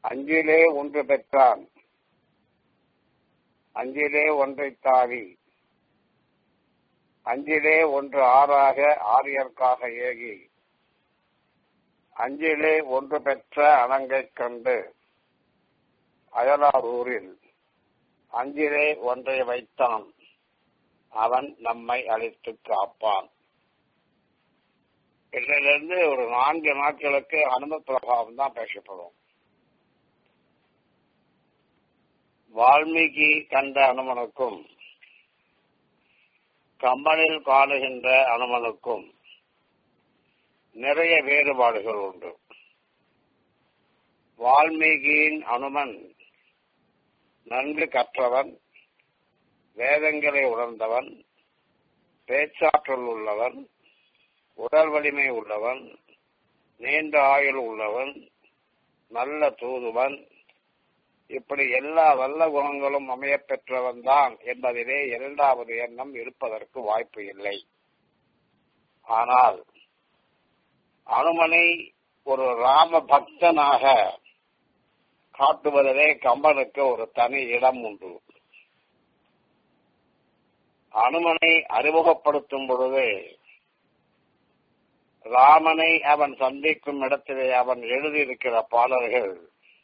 அஞ்சிலே ஒன்று பெற்றான் அஞ்சிலே ஒன்றை தாவி அஞ்சிலே ஒன்று ஆறாக ஆரியர்க்காக ஏகி அஞ்சிலே ஒன்று பெற்ற அணங்கைக் கண்டு அயலார் ஊரில் அஞ்சிலே ஒன்றை வைத்தான் அவன் நம்மை அழித்து காப்பான் இதிலிருந்து ஒரு நான்கு நாட்களுக்கு அனும பிரபாவம் தான் பேசப்படும் வால்மீகி கண்ட அனுமனுக்கும் கம்பனில் காணுகின்ற அனுமனுக்கும் நிறைய வேறுபாடுகள் உண்டு வால்மீகியின் அனுமன் நன்கு கற்றவன் வேதங்களை உணர்ந்தவன் பேச்சாற்றல் உள்ளவன் உடல் வலிமை உள்ளவன் நீண்ட ஆயுள் உள்ளவன் நல்ல தூதுவன் இப்படி எல்லா வல்ல குணங்களும் அமைய பெற்றவன் தான் என்பதிலே இரண்டாவது எண்ணம் இருப்பதற்கு வாய்ப்பு இல்லை ஆனால் அனுமனை ஒரு ராம பக்தனாக காட்டுவதிலே கம்பனுக்கு ஒரு தனி இடம் உண்டு அனுமனை அறிமுகப்படுத்தும் பொழுது ராமனை அவன் சந்திக்கும் இடத்திலே அவன் எழுதியிருக்கிற பாடல்கள்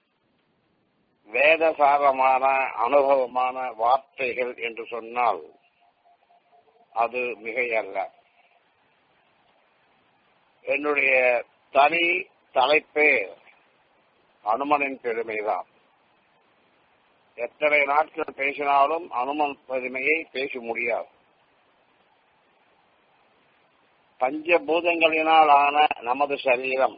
வேதசாரமான அனுபவமான வார்த்தைகள் என்று சொன்னால் அது மிகையல்ல என்னுடைய தனி தலைப்பே அனுமனின் பெருமைதான் எத்தனை நாட்கள் பேசினாலும் அனுமன் பெருமையை பேச முடியாது பஞ்சபூதங்களினால் ஆன நமது சரீரம்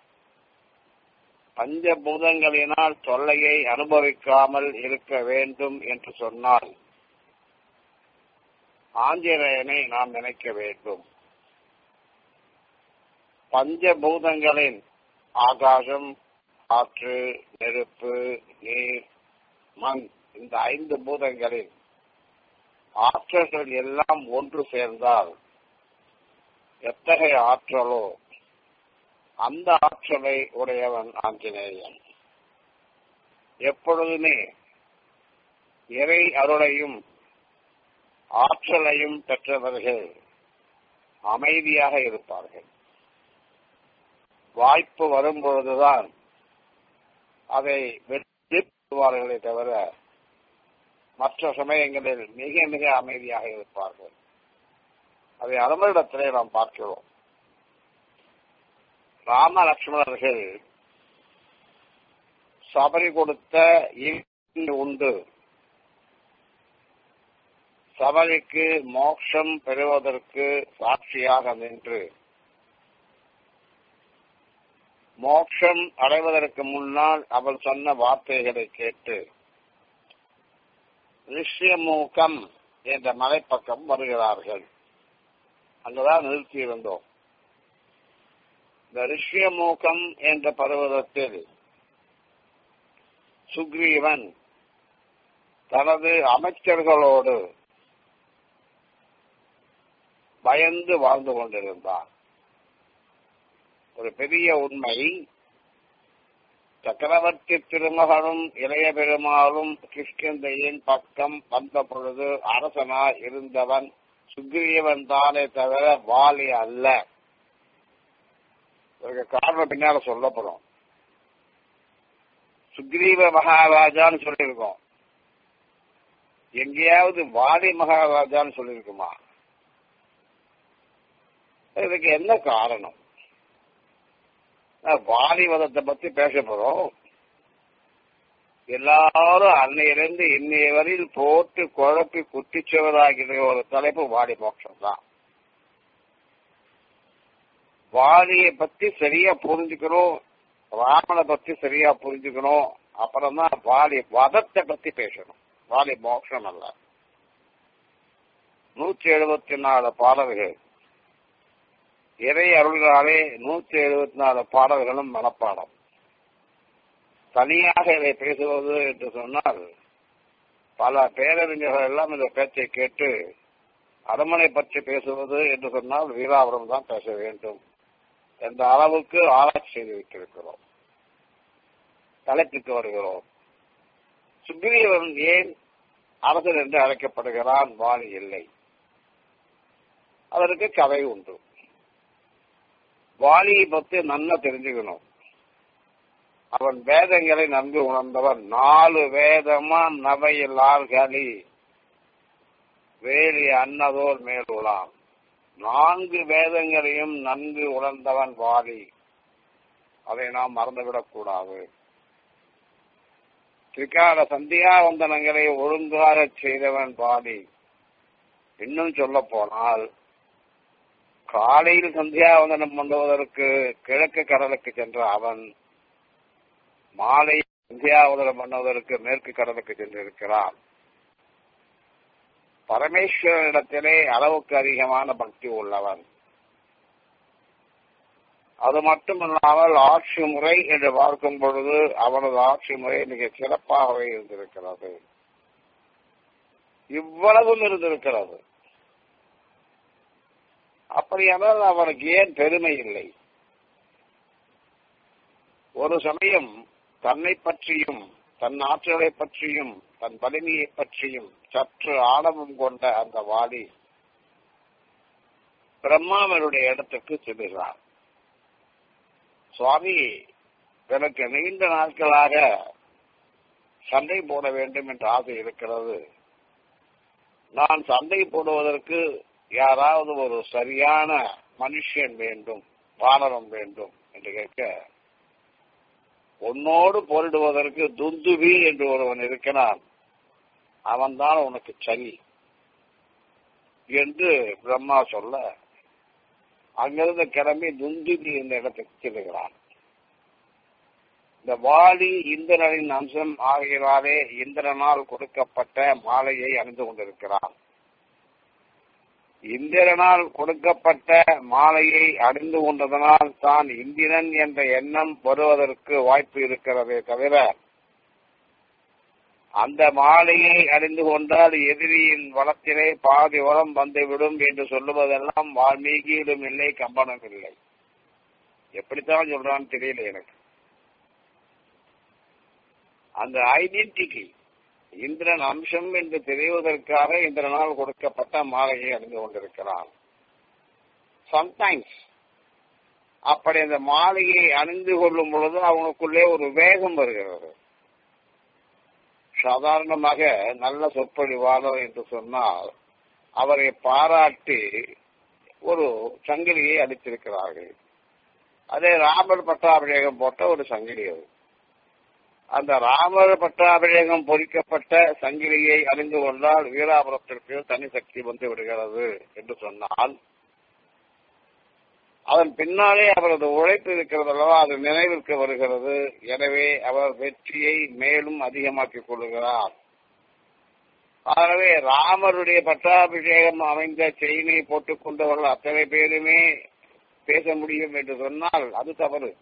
பஞ்சபூதங்களினால் தொல்லையை அனுபவிக்காமல் இருக்க வேண்டும் என்று சொன்னால் ஆஞ்சநேயனை நாம் நினைக்க வேண்டும் பஞ்சபூதங்களின் ஆகாசம் காற்று நெருப்பு நீர் மண் இந்த ஐந்து பூதங்களின் ஆற்றல்கள் எல்லாம் ஒன்று சேர்ந்தால் எத்தகைய ஆற்றலோ அந்த ஆற்றலை உடையவன் ஆஞ்சநேயன் எப்பொழுதுமே இறை அருளையும் ஆற்றலையும் பெற்றவர்கள் அமைதியாக இருப்பார்கள் வாய்ப்பு வரும் பொழுதுதான் அதை வெற்றிவார்களே தவிர மற்ற சமயங்களில் மிக மிக அமைதியாக இருப்பார்கள் அதை அனுமனிடத்திலே நாம் பார்க்கிறோம் ராம லட்சுமணர்கள் சபரி கொடுத்த உண்டு சபரிக்கு மோட்சம் பெறுவதற்கு சாட்சியாக நின்று மோட்சம் அடைவதற்கு முன்னால் அவள் சொன்ன வார்த்தைகளை கேட்டு ரிஷ்யமூகம் என்ற மலைப்பக்கம் வருகிறார்கள் அங்குதான் நிறுத்தியிருந்தோம் இந்த ரிஷ்யமூகம் என்ற பருவதத்தில் சுக்ரீவன் தனது அமைச்சர்களோடு பயந்து வாழ்ந்து கொண்டிருந்தான் ஒரு பெரிய உண்மை சக்கரவர்த்தி திருமகனும் இளைய பெருமாளும் கிருஷ்ணந்தையின் பக்கம் வந்த பொழுது அரசனாய் இருந்தவன் சுக்ரீவன் தானே தவிர வாலி அல்ல இதுக்கு காரணம் பின்னால சொல்லப்படும் சுக்ரீவ மகாராஜான்னு சொல்லியிருக்கோம் எங்கேயாவது வாலி மகாராஜான்னு சொல்லியிருக்குமா இதுக்கு என்ன காரணம் வாலிவதத்தை பத்தி பேச போறோம் எல்லாரும் அன்னையிலிருந்து இன்னைய வரையில் போட்டு குழப்பி குட்டிச்சவராகிற ஒரு தலைப்பு வாடி மோட்சம் தான் வாலியை பத்தி சரியா புரிஞ்சுக்கணும் ராமனை பத்தி சரியா புரிஞ்சுக்கணும் அப்புறம் தான் வாலி வதத்தை பத்தி பேசணும் வாலி மோட்சம் அல்ல நூற்றி எழுபத்தி நாலு பாடல்கள் இறை அருள்களாலே நூற்றி எழுபத்தி நாலு பாடல்களும் மனப்பாடம் தனியாக இதை பேசுவது என்று சொன்னால் பல பேரறிஞர்கள் எல்லாம் இந்த பேச்சை கேட்டு அரண்மனை பற்றி பேசுவது என்று சொன்னால் வீராபுரம் தான் பேச வேண்டும் என்ற அளவுக்கு ஆராய்ச்சி செய்து வைத்திருக்கிறோம் தலைப்புக்கு வருகிறோம் சுக்ரீவன் ஏன் அரசன் என்று அழைக்கப்படுகிறான் வாலி இல்லை அதற்கு கதை உண்டு வாலியை பத்தி நன்னா தெரிஞ்சுக்கணும் அவன் வேதங்களை நன்கு உணர்ந்தவன் நாலு வேதமா நவையிலார்களி வேலி அன்னதோர் மேலுலாம் நான்கு வேதங்களையும் நன்கு உணர்ந்தவன் வாலி அதை நாம் மறந்துவிடக் கூடாது திரிகால சந்தியாவந்தனங்களை ஒழுங்காக செய்தவன் வாலி இன்னும் சொல்ல போனால் காலையில் சந்தியாவந்தனம் பண்ணுவதற்கு கிழக்கு கடலுக்கு சென்ற அவன் மாலை சந்தியாவந்தனம் பண்ணுவதற்கு மேற்கு கடலுக்கு சென்றிருக்கிறான் பரமேஸ்வரனிடத்திலே அளவுக்கு அதிகமான பக்தி உள்ளவன் அது மட்டுமல்லாமல் ஆட்சி முறை என்று பார்க்கும் பொழுது அவனது ஆட்சி முறை மிக சிறப்பாகவே இருந்திருக்கிறது இவ்வளவும் இருந்திருக்கிறது அப்படியானால் அவனுக்கு ஏன் பெருமை இல்லை ஒரு சமயம் தன்னை பற்றியும் தன் ஆற்றலை பற்றியும் தன் வலிமையை பற்றியும் சற்று ஆணவம் கொண்ட அந்த வாலி பிரம்மாவனுடைய இடத்துக்கு செல்கிறார் சுவாமி எனக்கு நீண்ட நாட்களாக சண்டை போட வேண்டும் என்ற ஆசை இருக்கிறது நான் சண்டை போடுவதற்கு யாராவது ஒரு சரியான மனுஷன் வேண்டும் வானரம் வேண்டும் என்று கேட்க உன்னோடு போரிடுவதற்கு துந்துபி என்று ஒருவன் இருக்கிறான் அவன்தான் உனக்கு சரி என்று பிரம்மா சொல்ல அங்கிருந்து கிளம்பி துந்துபி என்ற இடத்துக்கு செல்கிறான் இந்த வாலி இந்திரனின் அம்சம் ஆகியவாறே இந்திரனால் கொடுக்கப்பட்ட மாலையை அணிந்து கொண்டிருக்கிறான் இந்திரனால் கொடுக்கப்பட்ட மாலையை அணிந்து கொண்டதனால் தான் இந்திரன் என்ற எண்ணம் வருவதற்கு வாய்ப்பு இருக்கிறதே தவிர அந்த மாலையை அணிந்து கொண்டால் எதிரியின் வளத்திலே பாதி வளம் வந்துவிடும் என்று சொல்லுவதெல்லாம் வால்மீகியிலும் இல்லை கம்பனும் இல்லை எப்படித்தான் சொல்றான்னு தெரியல எனக்கு அந்த ஐடென்டிட்டி இந்திரன் அம்சம் என்று தெரிவதற்காக இந்திரனால் கொடுக்கப்பட்ட மாலையை அணிந்து கொண்டிருக்கிறான் சம்டைம்ஸ் அப்படி அந்த மாலையை அணிந்து கொள்ளும் பொழுது அவனுக்குள்ளே ஒரு வேகம் வருகிறது சாதாரணமாக நல்ல சொற்பொழிவாளர் என்று சொன்னால் அவரை பாராட்டி ஒரு சங்கிலியை அளித்திருக்கிறார்கள் அதே ராமர் பட்டாபிஷேகம் போட்ட ஒரு சங்கிலி அது அந்த ராமர் பட்டாபிஷேகம் பொறிக்கப்பட்ட சங்கிலியை அறிந்து கொண்டால் வீராபுரத்திற்கு தனி சக்தி வந்து விடுகிறது என்று சொன்னால் அதன் பின்னாலே அவரது உழைப்பு இருக்கிறது அல்லவா அது நினைவிற்கு வருகிறது எனவே அவர் வெற்றியை மேலும் அதிகமாக்கிக் கொள்கிறார் ஆகவே ராமருடைய பட்டாபிஷேகம் அமைந்த செயினை போட்டுக் கொண்டவர்கள் அத்தனை பேருமே பேச முடியும் என்று சொன்னால் அது தவறு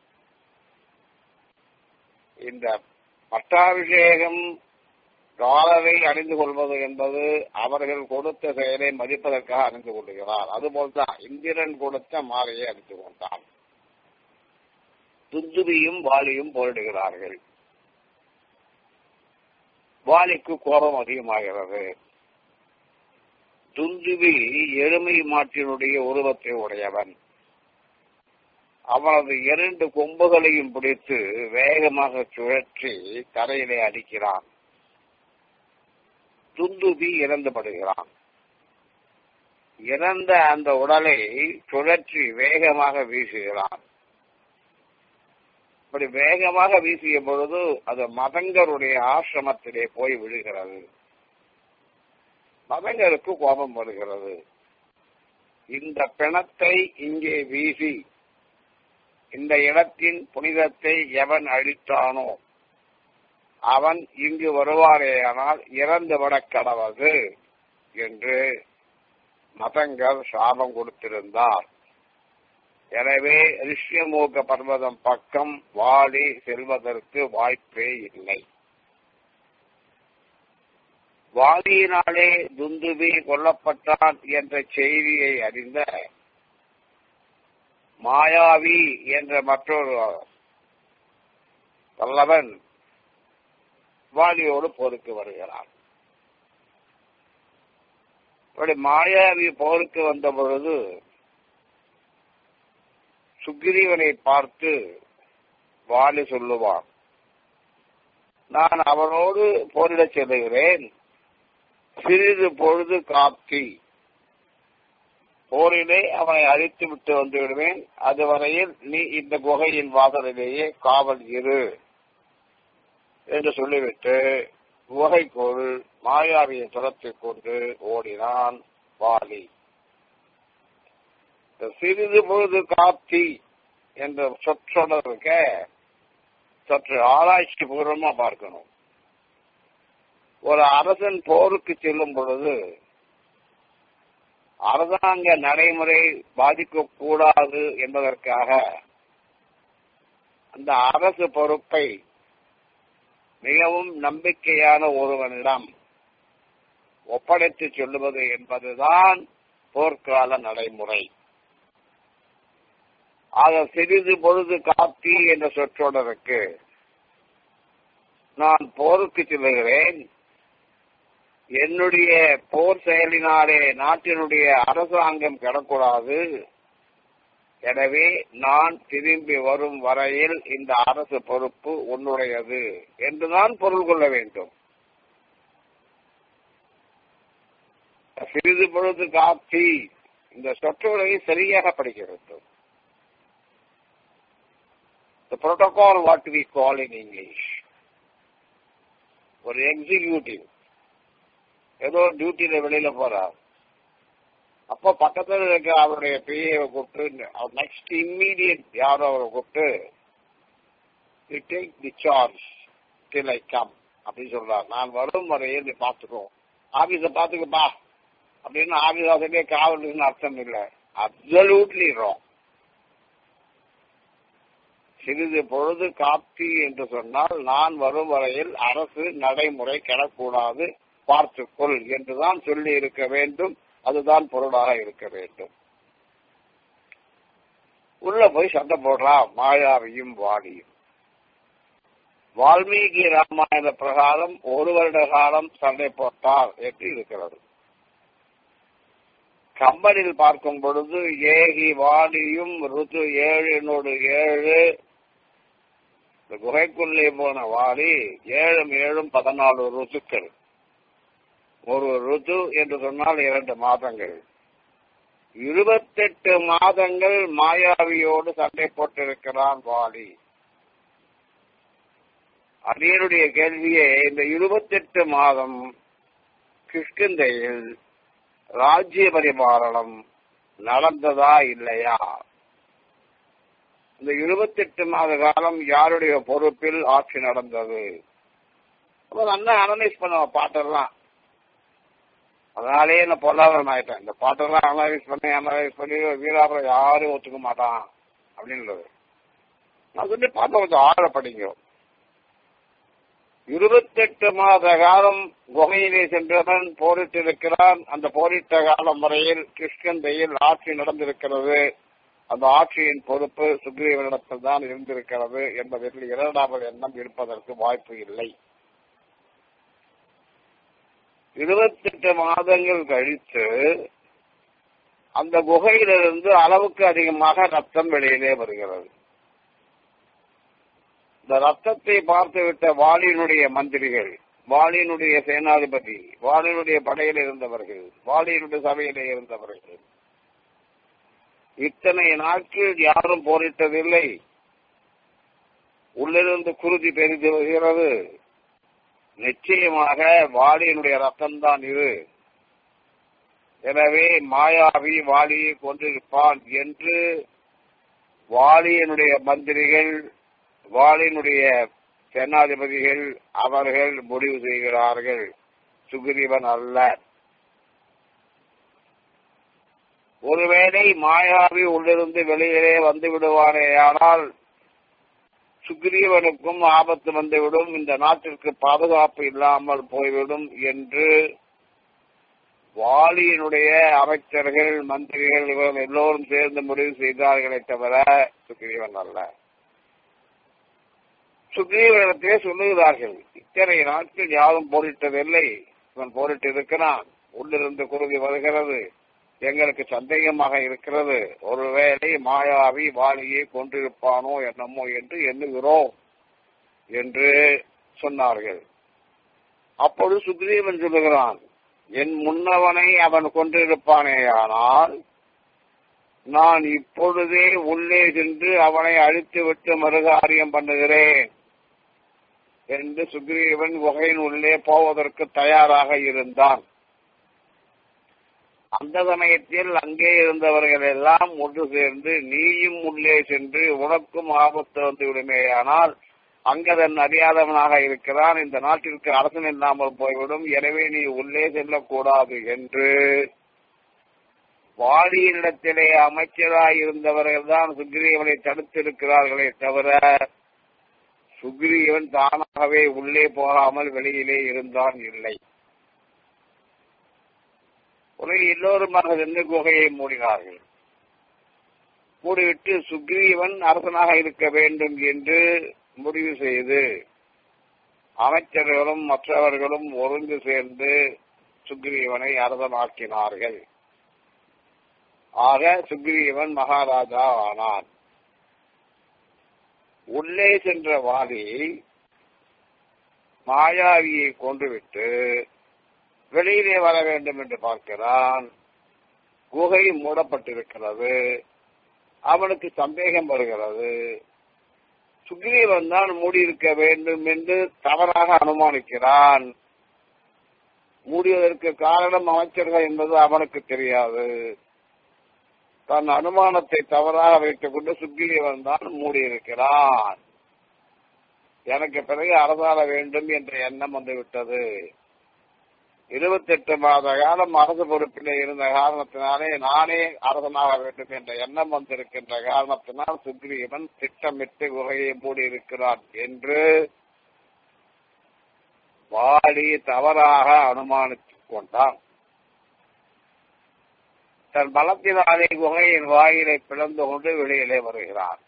இந்த பட்டாபிஷேகம் டாலரை அணிந்து கொள்வது என்பது அவர்கள் கொடுத்த செயலை மதிப்பதற்காக அணிந்து கொள்கிறார் அதுபோல்தான் இந்திரன் கொடுத்த மாலையை அணிந்து கொண்டான் துந்துபியும் வாலியும் போரிடுகிறார்கள் வாலிக்கு கோபம் அதிகமாகிறது துந்துபி எருமை மாட்டினுடைய உருவத்தை உடையவன் அவனது இரண்டு கொம்புகளையும் பிடித்து வேகமாக சுழற்றி தரையிலே அடிக்கிறான் துந்துபி இறந்துபடுகிறான் இறந்த அந்த உடலை சுழற்றி வேகமாக வீசுகிறான் இப்படி வேகமாக வீசிய பொழுது அது மதங்கருடைய ஆசிரமத்திலே போய் விழுகிறது மதங்கருக்கு கோபம் வருகிறது இந்த பிணத்தை இங்கே வீசி இந்த இடத்தின் புனிதத்தை எவன் அழித்தானோ அவன் இங்கு வருவாரேயானால் இறந்து விட கடவது என்று மதங்கள் சாபம் கொடுத்திருந்தார் எனவே ரிஷ்யமூக பர்வதம் பக்கம் வாடி செல்வதற்கு வாய்ப்பே இல்லை வாலியினாலே துந்துபி கொல்லப்பட்டான் என்ற செய்தியை அறிந்த மாயாவி என்ற மற்றொரு பல்லவன் வாலியோடு போருக்கு வருகிறான் அப்படி மாயாவி போருக்கு வந்த பொழுது சுக்ரீவனை பார்த்து வாலி சொல்லுவான் நான் அவனோடு போரிடச் செல்லுகிறேன் சிறிது பொழுது காப்தி போரிலே அவனை அழித்து விட்டு வந்து விடுவேன் அதுவரையில் நீ இந்த குகையின் வாசலிலேயே காவல் இரு என்று சொல்லிவிட்டு குகைக்குள் மாயாவியை துரத்திக் கொண்டு ஓடினான் வாலி சிறிது பொழுது காப்தி என்ற சொற்றொடர்க்க சற்று ஆராய்ச்சி பூர்வமா பார்க்கணும் ஒரு அரசன் போருக்கு செல்லும் பொழுது அரசாங்க நடைமுறை பாதிக்க கூடாது என்பதற்காக அந்த அரசு பொறுப்பை மிகவும் நம்பிக்கையான ஒருவனிடம் ஒப்படைத்து சொல்லுவது என்பதுதான் போர்க்கால நடைமுறை ஆக சிறிது பொழுது காப்பி என்ற சொற்றொடருக்கு நான் போருக்கு செல்லுகிறேன் என்னுடைய போர் செயலினாலே நாட்டினுடைய அரசாங்கம் கிடக்கூடாது எனவே நான் திரும்பி வரும் வரையில் இந்த அரசு பொறுப்பு உன்னுடையது என்றுதான் பொருள் கொள்ள வேண்டும் சிறிது பொழுது காப்பி இந்த சொற்றொடரை சரியாக படிக்க வேண்டும் The protocol what we call in English. ஒரு எக்ஸிக்யூட்டிவ் ஏதோ டியூட்டியில வெளியில போறார் அப்போ பக்கத்துல இருக்க அவருடைய பிஏவை கூப்பிட்டு அவர் நெக்ஸ்ட் இம்மீடியட் யாரோ அவரை கூப்பிட்டு you take the charge till I come அப்படின்னு சொல்றார் நான் வரும் வரையில் நீ பார்த்துக்கோ ஆபீஸ பாத்துக்கப்பா அப்படின்னு ஆபீஸ் ஆசிரியர் காவலுக்குன்னு அர்த்தம் இல்லை அப்சல்யூட்லி ராங் சிறிது பொழுது காப்பி என்று சொன்னால் நான் வரும் வரையில் அரசு நடைமுறை கிடக்கூடாது பார்த்துக்கொள் என்றுதான் சொல்லி இருக்க வேண்டும் அதுதான் பொருளாக இருக்க வேண்டும் உள்ள போய் சண்டை போடுறா மாயாவியும் வாடியும் வால்மீகி ராமாயண பிரகாரம் ஒரு வருட காலம் சண்டை போட்டார் என்று இருக்கிறது கம்பனில் பார்க்கும் பொழுது ஏகி வாடியும் ருது ஏழினோடு ஏழு இந்த குகைக்குள்ளே போன வாடி ஏழும் ஏழும் பதினாலு ருத்துக்கள் ஒரு ருது என்று சொன்னால் இரண்டு மாதங்கள் இருபத்தெட்டு மாதங்கள் மாயாவியோடு சண்டை போட்டிருக்கிறான் வாலி அடியனுடைய கேள்வியே இந்த இருபத்தெட்டு மாதம் கிஷ்கிந்தையில் ராஜ்ய பரிபாலனம் நடந்ததா இல்லையா இந்த இருபத்தெட்டு மாத காலம் யாருடைய பொறுப்பில் ஆட்சி நடந்தது அப்ப நல்லா அனலைஸ் பண்ண பாட்டெல்லாம் அதனாலேயே நான் பொருளாதாரம் ஆயிட்டேன் இந்த பாட்டெல்லாம் அனலைஸ் பண்ணி அனலைஸ் பண்ணி வீராபுரம் யாரும் ஒத்துக்க மாட்டான் அப்படின்றது நான் சொல்லி பாட்டை கொஞ்சம் ஆழ படிங்க இருபத்தெட்டு மாத காலம் குகையிலே சென்றவன் போரிட்டிருக்கிறான் அந்த போரிட்ட காலம் வரையில் கிருஷ்ணந்தையில் ஆட்சி நடந்திருக்கிறது அந்த ஆட்சியின் பொறுப்பு சுக்ரீவனிடத்தில் தான் இருந்திருக்கிறது என்பதில் இரண்டாவது எண்ணம் இருப்பதற்கு வாய்ப்பு இல்லை இருபத்தெட்டு மாதங்கள் கழித்து அந்த குகையிலிருந்து அளவுக்கு அதிகமாக ரத்தம் வெளியிலே வருகிறது இந்த ரத்தத்தை பார்த்துவிட்ட வாலியினுடைய மந்திரிகள் வாலியினுடைய சேனாதிபதி வாலியினுடைய படையில் இருந்தவர்கள் வாலியினுடைய சபையிலே இருந்தவர்கள் இத்தனை நாட்கள் யாரும் போரிட்டதில்லை உள்ளிருந்து குருதி பெரிது வருகிறது நிச்சயமாக வாலியினுடைய ரத்தம் தான் இது எனவே மாயாவி வாலியை கொண்டிருப்பான் என்று வாலியனுடைய மந்திரிகள் வாலினுடைய சேனாதிபதிகள் அவர்கள் முடிவு செய்கிறார்கள் சுக்ரீவன் அல்ல ஒருவேளை மாயாவி உள்ளிருந்து வெளியிலே வந்து விடுவானேயானால் சுக்ரீவனுக்கும் ஆபத்து வந்துவிடும் இந்த நாட்டிற்கு பாதுகாப்பு இல்லாமல் போய்விடும் என்று வாலியினுடைய அமைச்சர்கள் மந்திரிகள் இவர்கள் எல்லோரும் சேர்ந்து முடிவு செய்தார்களே தவிர சுக்ரீவன் அல்ல சுக்ரீவனிடத்திலே சொல்லுகிறார்கள் இத்தனை நாட்கள் யாரும் போரிட்டதில்லை இவன் போரிட்டு இருக்கிறான் உள்ளிருந்து குருதி வருகிறது எங்களுக்கு சந்தேகமாக இருக்கிறது ஒருவேளை மாயாவி வாலியை கொண்டிருப்பானோ என்னமோ என்று எண்ணுகிறோம் என்று சொன்னார்கள் அப்பொழுது சுக்ரீவன் சொல்லுகிறான் என் முன்னவனை அவன் கொண்டிருப்பானேயானால் நான் இப்பொழுதே உள்ளே சென்று அவனை அழித்து விட்டு மறுகாரியம் பண்ணுகிறேன் என்று சுக்ரீவன் குகையின் உள்ளே போவதற்கு தயாராக இருந்தான் அந்த சமயத்தில் அங்கே இருந்தவர்கள் எல்லாம் ஒன்று சேர்ந்து நீயும் உள்ளே சென்று உனக்கும் ஆபத்து வந்து விடுமேயானால் அங்கதன் அறியாதவனாக இருக்கிறான் இந்த நாட்டிற்கு அரசன் இல்லாமல் போய்விடும் எனவே நீ உள்ளே செல்லக்கூடாது என்று வாடியினிடத்திலே அமைச்சராய் இருந்தவர்கள் தான் சுக்ரீவனை தடுத்திருக்கிறார்களே தவிர சுக்ரீவன் தானாகவே உள்ளே போகாமல் வெளியிலே இருந்தான் இல்லை உலக எல்லோருமாக சென்று குகையை மூடினார்கள் மூடிவிட்டு சுக்ரீவன் அரசனாக இருக்க வேண்டும் என்று முடிவு செய்து அமைச்சர்களும் மற்றவர்களும் ஒருங்கு சேர்ந்து சுக்ரீவனை அரசனாக்கினார்கள் ஆக சுக்ரீவன் மகாராஜா ஆனான் உள்ளே சென்ற வாலி மாயாவியை கொன்றுவிட்டு வெளியிலே வர வேண்டும் என்று பார்க்கிறான் குகை மூடப்பட்டிருக்கிறது அவனுக்கு சந்தேகம் வருகிறது சுக்ரீவன் தான் மூடியிருக்க வேண்டும் என்று தவறாக அனுமானிக்கிறான் மூடியதற்கு காரணம் அமைச்சர்கள் என்பது அவனுக்கு தெரியாது தன் அனுமானத்தை தவறாக வைத்துக் கொண்டு சுக்ரீவன் தான் மூடியிருக்கிறான் எனக்கு பிறகு அரசாள வேண்டும் என்ற எண்ணம் வந்துவிட்டது இருபத்தெட்டு மாத காலம் அரசு பொறுப்பிலே இருந்த காரணத்தினாலே நானே அரசனாக வேண்டும் என்ற எண்ணம் வந்திருக்கின்ற காரணத்தினால் சுக்ரீவன் திட்டமிட்டு குகையை மூடியிருக்கிறான் என்று வாடி தவறாக அனுமானித்துக் கொண்டான் தன் பலத்தினாலே குகையின் வாயிலை பிளந்து கொண்டு வெளியிலே வருகிறான்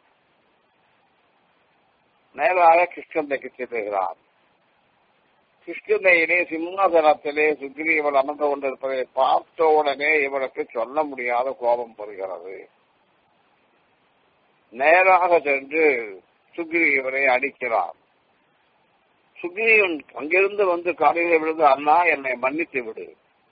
நேராக கிருஷ்ணந்தைக்கு செல்லுகிறான் கிருஷ்ணதையிலே சிம்மாசனத்திலே சுக்ரீவன் அமர்ந்து கொண்டிருப்பதை பார்த்த உடனே இவனுக்கு சொல்ல முடியாத கோபம் வருகிறது நேராக சென்று சுக்ரீவனை அடிக்கிறான் சுக்ரீவன் அங்கிருந்து வந்து காலையில விழுந்து அண்ணா என்னை மன்னித்து விடு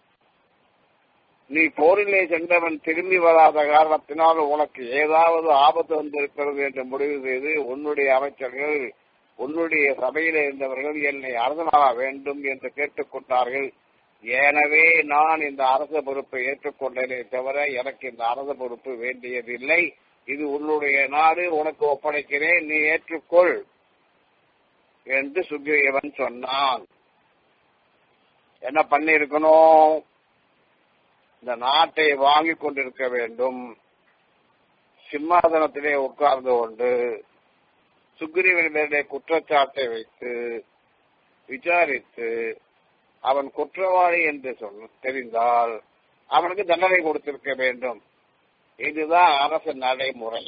நீ போரிலே சென்றவன் திரும்பி வராத காரணத்தினால் உனக்கு ஏதாவது ஆபத்து வந்திருக்கிறது என்று முடிவு செய்து உன்னுடைய அமைச்சர்கள் உன்னுடைய சபையில இருந்தவர்கள் என்னை அரசனாக வேண்டும் என்று கேட்டுக்கொண்டார்கள் எனவே நான் இந்த அரச பொறுப்பை ஏற்றுக்கொண்டேனே தவிர எனக்கு இந்த அரச பொறுப்பு வேண்டியதில்லை இது உன்னுடைய நாடு உனக்கு ஒப்படைக்கிறேன் நீ ஏற்றுக்கொள் என்று சுக்ரீவன் சொன்னான் என்ன பண்ணிருக்கணும் இந்த நாட்டை வாங்கி கொண்டிருக்க வேண்டும் சிம்மாசனத்திலே உட்கார்ந்து கொண்டு சுக்ரீவன் மேலே குற்றச்சாட்டை வைத்து விசாரித்து அவன் குற்றவாளி என்று சொன்ன தெரிந்தால் அவனுக்கு தண்டனை கொடுத்திருக்க வேண்டும் இதுதான் அரசு நடைமுறை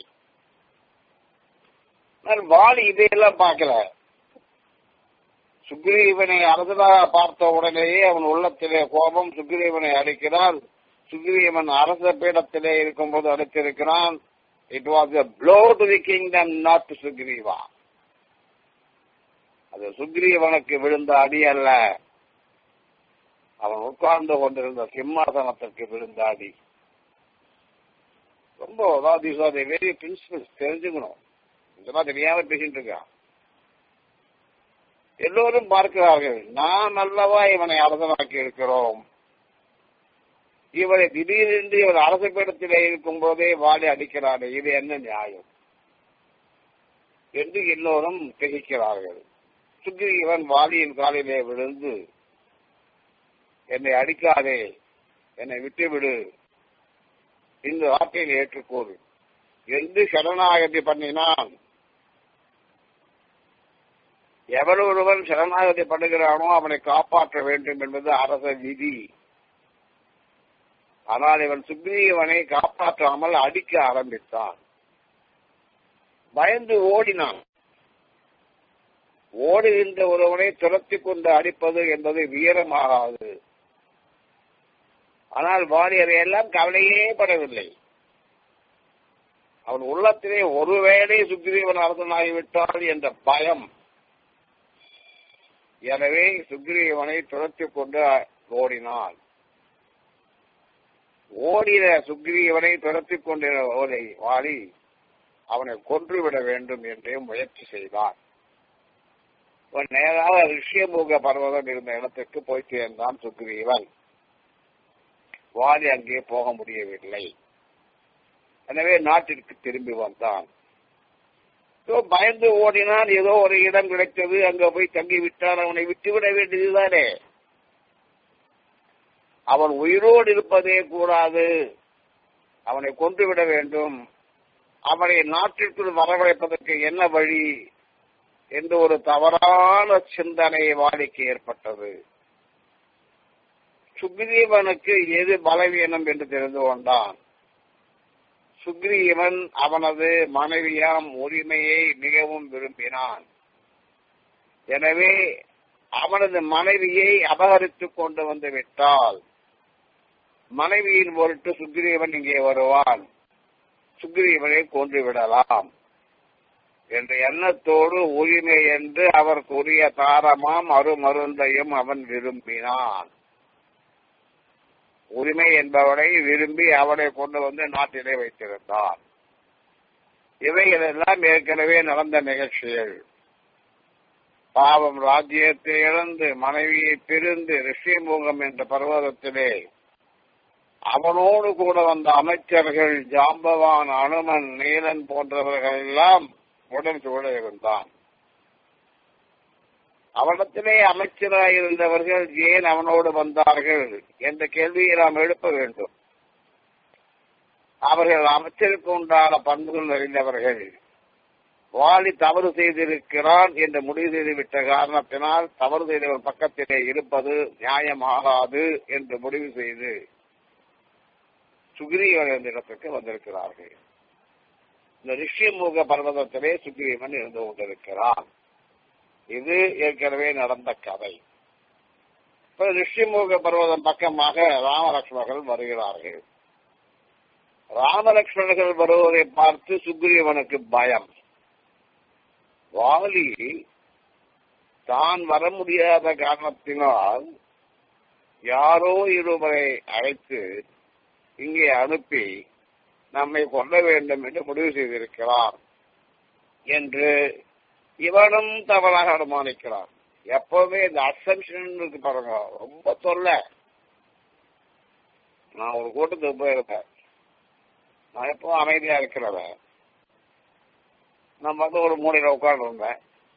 வாலி இதையெல்லாம் பார்க்கல சுக்ரீவனை அரசனாக பார்த்த உடனேயே அவன் உள்ளத்திலே கோபம் சுக்ரீவனை அடிக்கிறான் சுக்ரீவன் அரச பீடத்திலே இருக்கும்போது அடித்திருக்கிறான் it was a blow to the kingdom not to Sugriva அது சுக்ரீவனுக்கு விழுந்த அடி அல்ல அவன் உட்கார்ந்து கொண்டிருந்த சிம்மாசனத்திற்கு விழுந்த அடி ரொம்ப அதாவது வெரி பிரின்சிபல்ஸ் தெரிஞ்சுக்கணும் இதெல்லாம் தெரியாம பேசிட்டு இருக்கான் எல்லோரும் பார்க்கிறார்கள் நாம் அல்லவா இவனை அரசனாக்கி இருக்கிறோம் இவரை திடீரென்று இவர் அரசு பீடத்திலே இருக்கும் போதே வாழை அடிக்கிறார்கள் இது என்ன நியாயம் என்று எல்லோரும் திகைக்கிறார்கள் சுக்ரீவன் வாலியின் காலிலே விழுந்து என்னை அடிக்காதே என்னை விட்டுவிடு இந்த வார்த்தையை ஏற்றுக்கோள் என்று சரணாகதி பண்ணினான் எவன் ஒருவன் சரணாகதி பண்ணுகிறானோ அவனை காப்பாற்ற வேண்டும் என்பது அரச விதி ஆனால் இவன் சுக்ரீவனை காப்பாற்றாமல் அடிக்க ஆரம்பித்தான் பயந்து ஓடினான் ஓடுகின்ற ஒருவனை துரத்தி கொண்டு அடிப்பது என்பது வீரமாகாது ஆனால் வாலி அதையெல்லாம் கவலையே படவில்லை அவன் உள்ளத்திலே ஒருவேளை சுக்ரீவன் அரசனாகிவிட்டால் என்ற பயம் எனவே சுக்ரீவனை துரத்தி கொண்டு ஓடினான் ஓடின சுக்ரீவனை துரத்தி கொண்டிருந்த ஓலை வாலி அவனை கொன்றுவிட வேண்டும் என்றே முயற்சி செய்தான் நேராக ரிஷியமுக பர்வதம் இருந்த இடத்துக்கு போய் சேர்ந்தான் சுக்ரீவன் வாலி அங்கே போக முடியவில்லை எனவே நாட்டிற்கு திரும்பி வந்தான் பயந்து ஓடினான் ஏதோ ஒரு இடம் கிடைத்தது அங்க போய் தங்கி விட்டான் அவனை விட்டுவிட வேண்டியதுதானே அவன் உயிரோடு இருப்பதே கூடாது அவனை கொன்றுவிட வேண்டும் அவனை நாட்டிற்குள் வரவழைப்பதற்கு என்ன வழி என்று ஒரு தவறான சிந்தனை வாடிக்கு ஏற்பட்டது சுக்ரீவனுக்கு எது பலவீனம் என்று தெரிந்து கொண்டான் சுக்ரீவன் அவனது மனைவியாம் உரிமையை மிகவும் விரும்பினான் எனவே அவனது மனைவியை அபகரித்துக் கொண்டு வந்து விட்டால் மனைவியின் பொருட்டு சுக்ரீவன் இங்கே வருவான் சுக்ரீவனை கொன்று விடலாம் என்ற எண்ணத்தோடு உரிமை என்று அவருக்கு உரிய தாரமாம் அருமருந்தையும் அவன் விரும்பினான் உரிமை என்பவனை விரும்பி அவனை கொண்டு வந்து நாட்டிலே வைத்திருந்தான் இவைகளெல்லாம் ஏற்கனவே நடந்த நிகழ்ச்சிகள் பாவம் ராஜ்யத்தை இழந்து மனைவியை பிரிந்து ரிஷிமுகம் என்ற பர்வதத்திலே அவனோடு கூட வந்த அமைச்சர்கள் ஜாம்பவான் அனுமன் நீலன் போன்றவர்கள் எல்லாம் உடன் சூழ இருந்தான் அவனிடத்திலே அமைச்சராக இருந்தவர்கள் ஏன் அவனோடு வந்தார்கள் என்ற கேள்வியை நாம் எழுப்ப வேண்டும் அவர்கள் அமைச்சருக்கு உண்டான பண்புகள் அறிந்தவர்கள் வாலி தவறு செய்திருக்கிறான் என்று முடிவு செய்துவிட்ட காரணத்தினால் தவறு செய்தவர் பக்கத்திலே இருப்பது நியாயமாகாது என்று முடிவு செய்து சுக்ரீவன் இடத்துக்கு வந்திருக்கிறார்கள் இந்த ரிஷிமுக பர்வதத்திலே சுக்ரீவன் இருந்து கொண்டிருக்கிறான் இது ஏற்கனவே நடந்த கதை இப்ப ரிஷிமுக பர்வதம் பக்கமாக ராமலட்சுமணர்கள் வருகிறார்கள் ராமலட்சுமணர்கள் வருவதை பார்த்து சுக்ரீவனுக்கு பயம் வாலி தான் வர முடியாத காரணத்தினால் யாரோ இருவரை அழைத்து இங்கே அனுப்பி நம்மை கொல்ல வேண்டும் என்று முடிவு செய்திருக்கிறார் என்று இவனும் தவறாக அனுமானிக்கிறான் எப்பவுமே இந்த அசம்ஷன் இருக்கு பாருங்க ரொம்ப தொல்லை நான் ஒரு கூட்டத்துக்கு போயிருந்தேன் நான் எப்பவும் அமைதியா இருக்கிறவன் நான் வந்து ஒரு மூலையில உட்கார்ந்து இருந்தேன்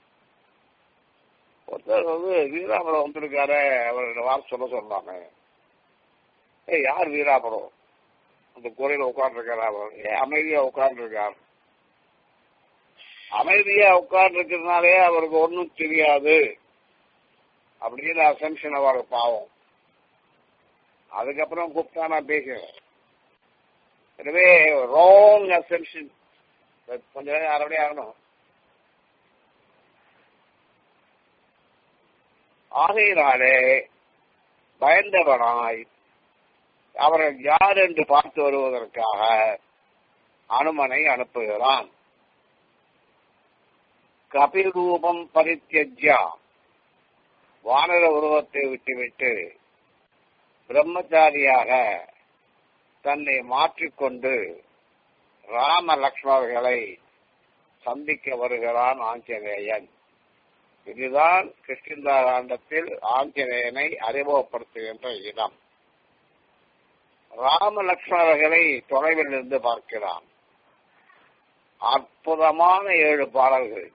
ஒருத்தர் வந்து வீராபுரம் வந்திருக்காரு அவரோட வார்த்தை சொல்ல சொன்னாங்க ஏ யார் வீராபுரம் அந்த கோயில உட்கார்ந்துருக்காரு அவர் ஏன் அமைதியா உட்கார்ந்துருக்கார் அமைதியா உட்கார்ந்து இருக்கிறதுனாலே அவருக்கு ஒன்றும் தெரியாது அப்படின்னு அசம்ஷன் அவருக்கு பாவம் அதுக்கப்புறம் கூப்பிட்டா நான் பேசுறேன் எனவே ராங் அசம்ஷன் கொஞ்ச நேரம் அரைபடி ஆகணும் ஆகையினாலே பயந்தவனாய் அவர்கள் யார் என்று பார்த்து வருவதற்காக அனுமனை அனுப்புகிறான் கபில் ரூபம் பரித்தியஜ்யா வானர உருவத்தை விட்டுவிட்டு பிரம்மச்சாரியாக தன்னை மாற்றிக்கொண்டு ராம லக்ஷ்மணர்களை சந்திக்க வருகிறான் ஆஞ்சநேயன் இதுதான் கிருஷ்ணந்தா காண்டத்தில் ஆஞ்சநேயனை அறிமுகப்படுத்துகின்ற இடம் ராம லக்ஷ்மணர்களை தொலைவில் இருந்து பார்க்கிறான் அற்புதமான ஏழு பாடல்கள்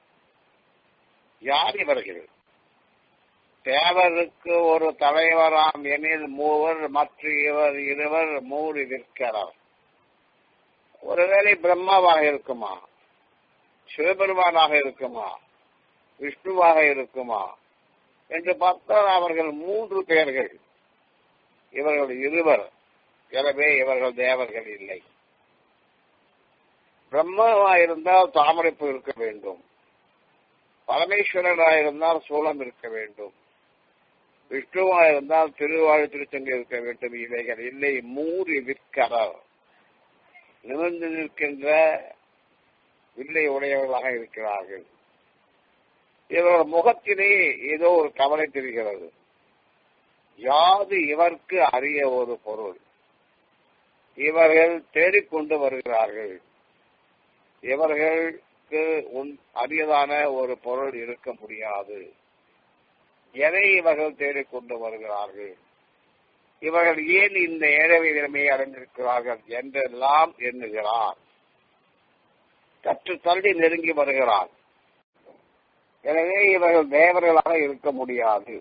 யார் இவர்கள் தேவருக்கு ஒரு தலைவராம் எனில் மூவர் மற்ற இவர் இருவர் மூறு விற்கிறார் ஒருவேளை பிரம்மாவாக இருக்குமா சிவபெருமானாக இருக்குமா விஷ்ணுவாக இருக்குமா என்று பார்த்தால் அவர்கள் மூன்று பேர்கள் இவர்கள் இருவர் எனவே இவர்கள் தேவர்கள் இல்லை பிரம்மாவா இருந்தால் தாமரைப்பு இருக்க வேண்டும் பரமேஸ்வரனாக இருந்தால் சூலம் இருக்க வேண்டும் விஷ்ணுவா இருந்தால் திருவாழ் திருச்சங்கு இருக்க வேண்டும் இவைகள் இல்லை மூறி விற்கரர் நிமிர்ந்து நிற்கின்ற வில்லை உடையவர்களாக இருக்கிறார்கள் இவர்கள் முகத்திலே ஏதோ ஒரு கவலை தெரிகிறது யாது இவர்க்கு அரிய ஒரு பொருள் இவர்கள் தேடிக்கொண்டு வருகிறார்கள் இவர்களுக்கு உன் அரியதான ஒரு பொருள் இருக்க முடியாது எதை இவர்கள் தேடிக்கொண்டு வருகிறார்கள் இவர்கள் ஏன் இந்த ஏழவை நிலைமையை அடைந்திருக்கிறார்கள் என்றெல்லாம் எண்ணுகிறார் கற்று தள்ளி நெருங்கி வருகிறார் எனவே இவர்கள் தேவர்களாக இருக்க முடியாது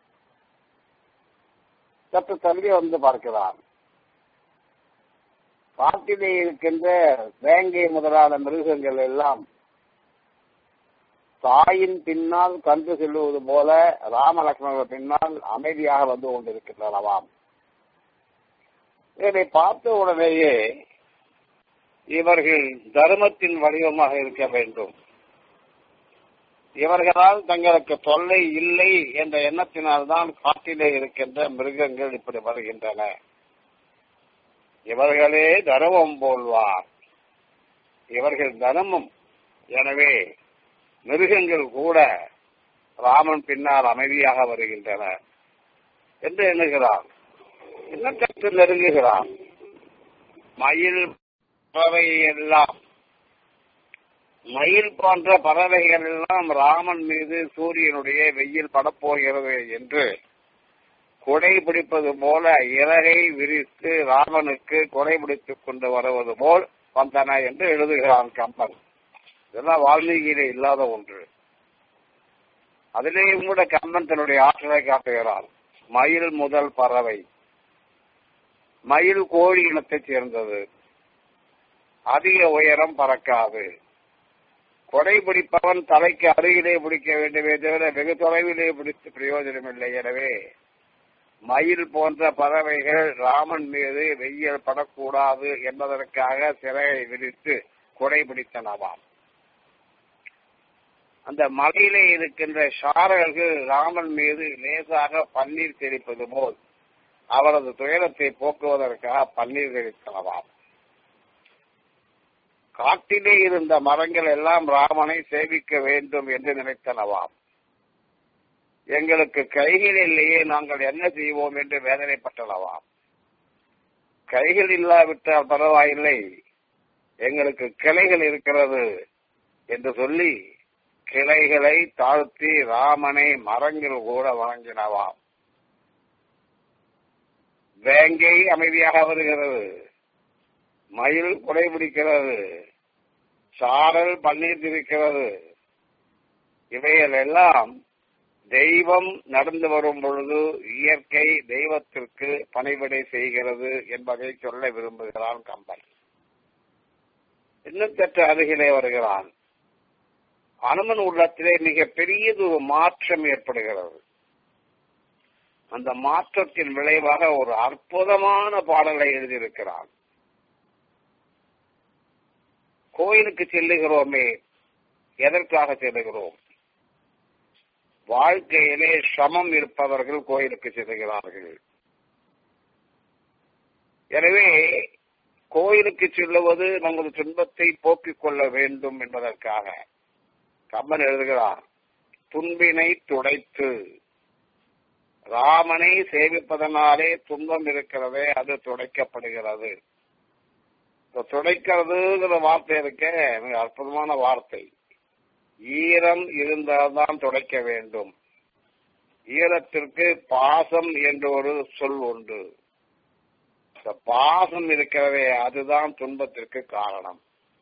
சற்று தள்ளி வந்து பார்க்கிறார் காட்டிலே இருக்கின்ற வேங்கை முதலான மிருகங்கள் எல்லாம் தாயின் பின்னால் கண்டு செல்லுவது போல ராமலட்சுமணர்கள் பின்னால் அமைதியாக வந்து கொண்டிருக்கின்றனவாம் இதை பார்த்த உடனேயே இவர்கள் தர்மத்தின் வடிவமாக இருக்க வேண்டும் இவர்களால் தங்களுக்கு தொல்லை இல்லை என்ற எண்ணத்தினால்தான் காட்டிலே இருக்கின்ற மிருகங்கள் இப்படி வருகின்றன இவர்களே தர்மம் போல்வார் இவர்கள் தர்மம் எனவே மிருகங்கள் கூட ராமன் பின்னால் அமைதியாக வருகின்றன என்று எண்ணுகிறான் என்ன கற்று நெருங்குகிறான் மயில் பறவை எல்லாம் மயில் போன்ற பறவைகள் எல்லாம் ராமன் மீது சூரியனுடைய வெயில் படப்போகிறது என்று கொடை பிடிப்பது போல இறகை விரித்து ராமனுக்கு கொடை பிடித்துக் கொண்டு வருவது போல் வந்தன என்று எழுதுகிறான் கம்பன் இதெல்லாம் வால்மீகியிலே இல்லாத ஒன்று அதிலேயும் கூட கம்பன் தன்னுடைய ஆற்றலை காட்டுகிறான் மயில் முதல் பறவை மயில் கோழி இனத்தைச் சேர்ந்தது அதிக உயரம் பறக்காது கொடை பிடிப்பவன் தலைக்கு அருகிலே பிடிக்க வேண்டுமே தவிர வெகு தொலைவிலே பிடித்து பிரயோஜனம் இல்லை எனவே மயில் போன்ற பறவைகள் ராமன் மீது வெயில் படக்கூடாது என்பதற்காக சிறையை விரித்து கொடை பிடித்தனவாம் அந்த மலையிலே இருக்கின்ற சாரல்கள் ராமன் மீது லேசாக பன்னீர் தெளிப்பது போல் அவரது துயரத்தை போக்குவதற்காக பன்னீர் தெளித்தனவாம் காட்டிலே இருந்த மரங்கள் எல்லாம் ராமனை சேவிக்க வேண்டும் என்று நினைத்தனவாம் எங்களுக்கு கைகள் இல்லையே நாங்கள் என்ன செய்வோம் என்று வேதனைப்பட்டனவாம் கைகள் இல்லாவிட்டால் பரவாயில்லை எங்களுக்கு கிளைகள் இருக்கிறது என்று சொல்லி கிளைகளை தாழ்த்தி ராமனை மரங்கள் கூட வணங்கினவாம் வேங்கை அமைதியாக வருகிறது மயில் குடைபிடிக்கிறது சாரல் பன்னீர் இருக்கிறது இவைகள் எல்லாம் தெய்வம் நடந்து வரும் பொழுது இயற்கை தெய்வத்திற்கு பணிவிடை செய்கிறது என்பதை சொல்ல விரும்புகிறான் கம்பன் இன்னும் சற்று அருகிலே வருகிறான் அனுமன் உள்ளத்திலே மிக பெரியது ஒரு மாற்றம் ஏற்படுகிறது அந்த மாற்றத்தின் விளைவாக ஒரு அற்புதமான பாடலை எழுதியிருக்கிறான் கோயிலுக்கு செல்லுகிறோமே எதற்காக செல்லுகிறோம் வாழ்க்கையிலே சமம் இருப்பவர்கள் கோயிலுக்கு செல்லுகிறார்கள் எனவே கோயிலுக்கு செல்லுவது நமது துன்பத்தை போக்கிக் கொள்ள வேண்டும் என்பதற்காக கம்பன் எழுதுகிறார் துன்பினை துடைத்து ராமனை சேவிப்பதனாலே துன்பம் இருக்கிறதே அது துடைக்கப்படுகிறது துடைக்கிறதுங்கிற வார்த்தை இருக்க மிக அற்புதமான வார்த்தை ஈரம் இருந்தால்தான் துடைக்க வேண்டும் ஈரத்திற்கு பாசம் என்ற ஒரு சொல் உண்டு இந்த பாசம் இருக்கிறதே அதுதான் துன்பத்திற்கு காரணம்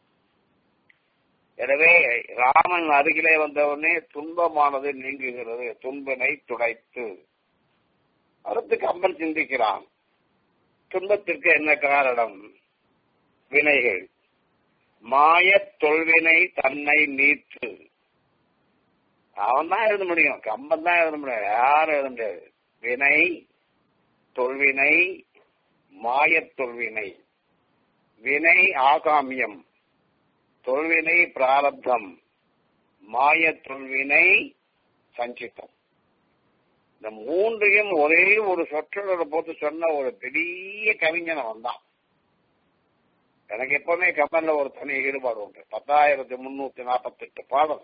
எனவே ராமன் அருகிலே வந்தவுடனே துன்பமானது நீங்குகிறது துன்பனை துடைத்து அடுத்து கம்பன் சிந்திக்கிறான் துன்பத்திற்கு என்ன காரணம் வினைகள் மாயத் தொல்வினை தன்னை நீத்து அவன் தான் எழுத முடியும் கம்பன் தான் எழுத முடியும் யாரும் எழுத முடியாது வினை தொல்வினை மாயத் தொல்வினை வினை ஆகாமியம் தொல்வினை பிராரப்தம் மாய தொல்வினை சஞ்சித்தம் இந்த மூன்றையும் ஒரே ஒரு சொற்றொடரை போட்டு சொன்ன ஒரு பெரிய கவிஞனை வந்தான் எனக்கு எப்பவுமே கம்பன்ல ஒரு தனி ஈடுபாடு உண்டு பத்தாயிரத்தி முன்னூத்தி நாற்பத்தி எட்டு பாடல்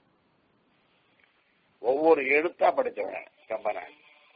ஒவ்வொரு எழுத்தா படிச்சவன் கம்பனை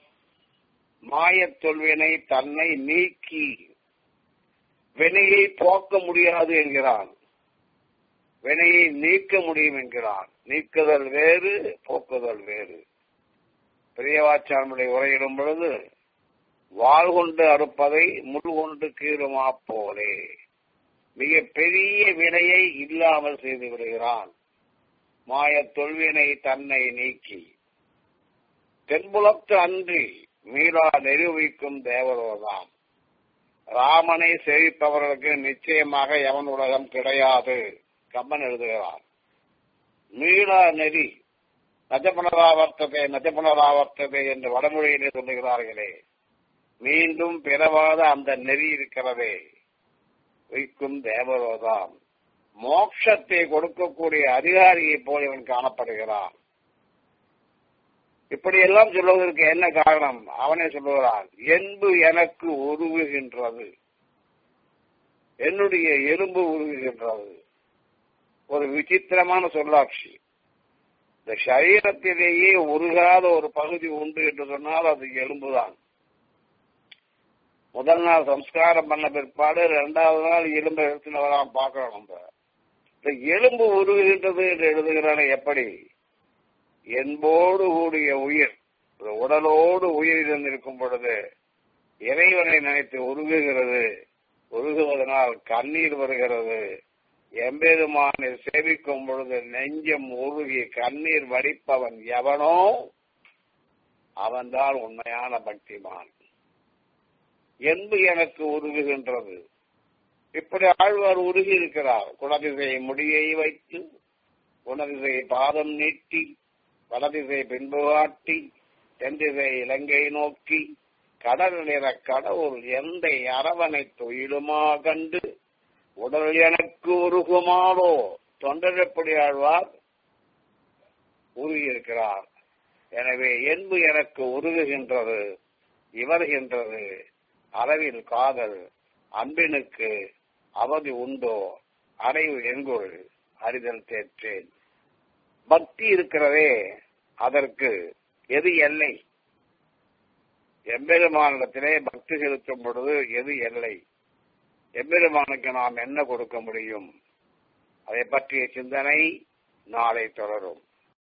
மாயத் தொல்வினை தன்னை நீக்கி வினையை போக்க முடியாது என்கிறான் வினையை நீக்க முடியும் என்கிறான் நீக்குதல் வேறு போக்குதல் வேறு பெரியவாச்சாரனுடைய உரையிடும் பொழுது வாள் கொண்டு அறுப்பதை முள் கொண்டு கீறுமா போலே மிக பெரிய வினையை இல்லாமல் செய்து விடுகிறான் மாய தொல்வினை தன்னை நீக்கி தென்புலத்து அன்றி மீளா நிரூபிக்கும் தேவரோதாம் ராமனை சேவிப்பவர்களுக்கு நிச்சயமாக எவன் உலகம் கிடையாது கம்மன் எழுதுகிறார் மீளா நெறி நஜபுனராவர்த்ததே நஜபுனராவர்த்ததே என்று வடமொழியிலே சொல்லுகிறார்களே மீண்டும் பிறவாத அந்த நெறி இருக்கிறதே வைக்கும் தேவரோதாம் மோட்சத்தை கொடுக்கக்கூடிய அதிகாரியை போல் இவன் காணப்படுகிறான் இப்படி எல்லாம் சொல்வதற்கு என்ன காரணம் அவனே சொல்லுகிறான் என்பு எனக்கு உருவுகின்றது என்னுடைய எலும்பு உருவுகின்றது ஒரு விசித்திரமான சொல்லாட்சி இந்த சரீரத்திலேயே உருகாத ஒரு பகுதி உண்டு என்று சொன்னால் அது எலும்புதான் முதல் நாள் சம்ஸ்காரம் பண்ண பிற்பாடு இரண்டாவது நாள் எலும்பு எடுத்துன்னு வராம பார்க்கிறோம் நம்ம இந்த எலும்பு உருகுகின்றது என்று எழுதுகிறான எப்படி என்போடு கூடிய உயிர் உடலோடு உயிர் இருந்திருக்கும் பொழுது இறைவனை நினைத்து உருகுகிறது உருகுவதனால் கண்ணீர் வருகிறது எம்பெருமானை சேவிக்கும் பொழுது நெஞ்சம் உருகி கண்ணீர் வடிப்பவன் எவனோ அவன்தான் உண்மையான பக்திமான் என்பு எனக்கு உருகுகின்றது இப்படி ஆழ்வார் உருகி இருக்கிறார் குணதிசை முடியை வைத்து குணதிசை பாதம் நீட்டி வலதிசை பின்பு காட்டி தென்திசை இலங்கை நோக்கி கடல் நிற கடவுள் எந்த அரவணை தொழிலுமா கண்டு உடல் எனக்கு உருகுமாறோ தொண்டர் எப்படி ஆழ்வார் உருகியிருக்கிறார் எனவே என்பு எனக்கு உருகுகின்றது இவர்கின்றது அளவில் காதல் அன்பினுக்கு அவதி உண்டோ அடைவு எங்குள் அறிதல் தேற்றேன் பக்தி இருக்கிறதே அதற்கு எது எல்லை எம்பெருமானிடத்திலே பக்தி செலுத்தும் பொழுது எது எல்லை எம்பெருமானுக்கு நாம் என்ன கொடுக்க முடியும் அதை பற்றிய சிந்தனை நாளை தொடரும்